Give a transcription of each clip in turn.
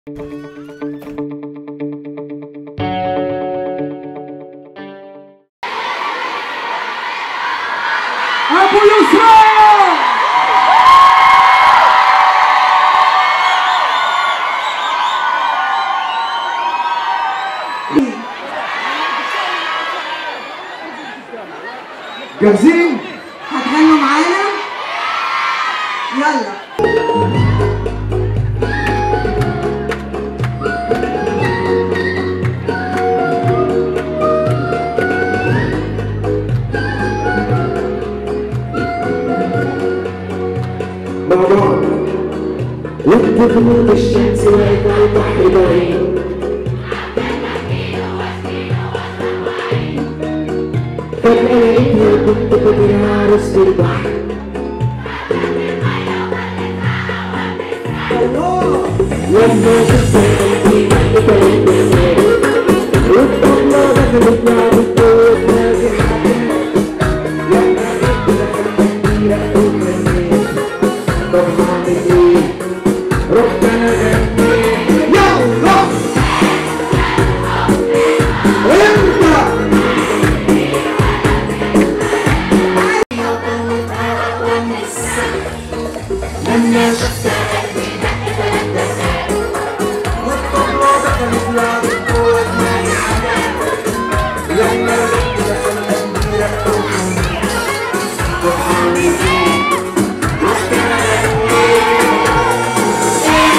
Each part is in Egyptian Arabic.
أبو يسرى جاهزين؟ هتغنوا معانا يلا مع بعض وقت غروب الشمس وإذا البحر بعيد فجأة لقيتها كنت فاكرها عروس في البحر لما شفتها قلبي اتقلب بحسابي والطبلة دخلت لعبت جوه دماغي حاجات لما شفتها كبيرة وكميت طب هعمل ايه؟ رحت انا غنيت يلا انت لما شفتها والطبلة دخلت لعبت جوه دماغي حاجات لما شفتها كبيرة وكميت طب هعمل ايه؟ رحت انا غنيت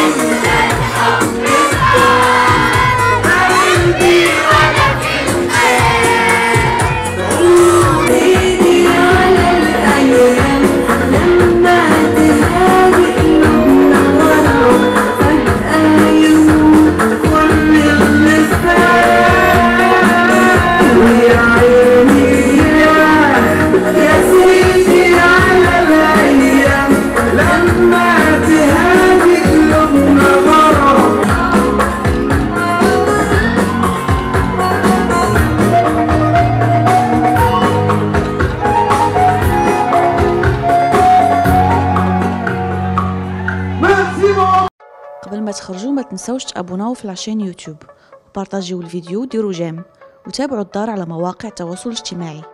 ماكسيموم قبل ما تخرجوا ما تنسوش تابوناو في لاشين يوتيوب وبارطاجيو الفيديو وديروا جيم وتابعوا الدار على مواقع التواصل الاجتماعي